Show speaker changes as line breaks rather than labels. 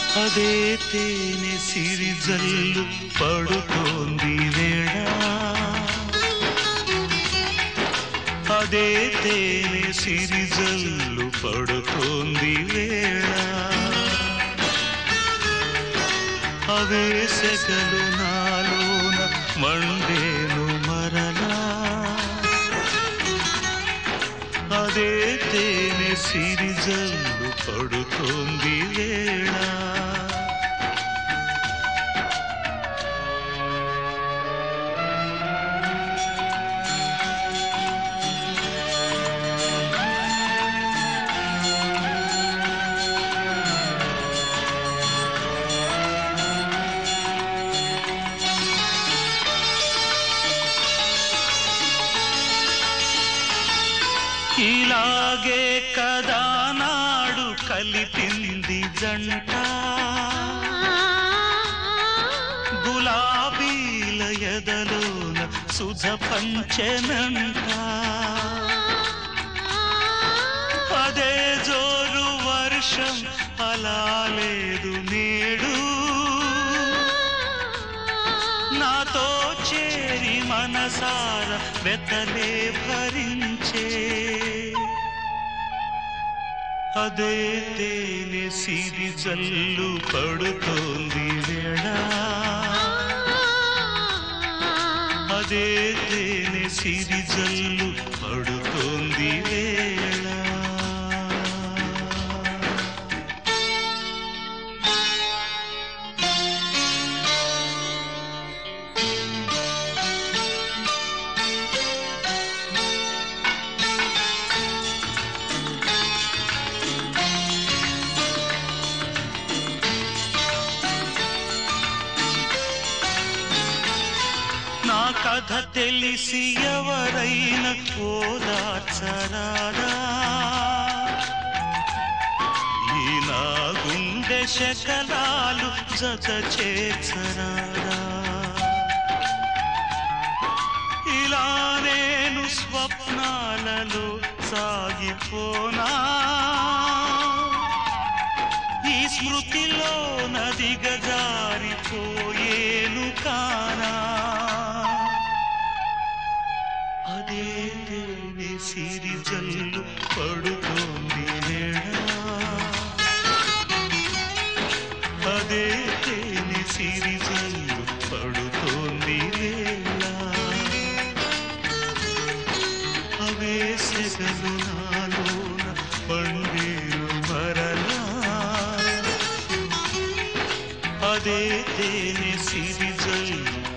అదే తేనె సిరిజల్లు పడుతోంది వేళ అదే తేనె సిరిజల్లు పడుతోంది వేళ అవే సెగలు నాలోన మండేను మరలా అదే తేనె సిరిజల్లు పడుతోంది వేళ ఇలాగే కదా నాడు కలిపింది జంట గులాబీల ఎదలోన సుధ పంచెనంట అదే జోరు వర్షం అలా లేదు నేడు నాతో చేరి మనసార వెతలే భరించే అదే తేనె సిరి జల్లు పడుతోంది వేళ అదే తేనె సిరి జల్లు పడుతోంది వేళ నా కథ తెలిసి ఎవరైనా ఓదార్చరారా ఈ నా గుండె శకలాలు జత చేర్చరారా ఇలా నేను స్వప్నాలలో సాగిపోనా ఈ స్మృతిలో నదిగ జారిపోయేను కానా అదే తేనె సిరి జల్లు పడుతోంది వేళ అదే తేనె సిరి జల్లు పడుతోంది వేళ అవే సెగలు నాలోన పండేరు మరలా అదే తేనె సిరి జల్లు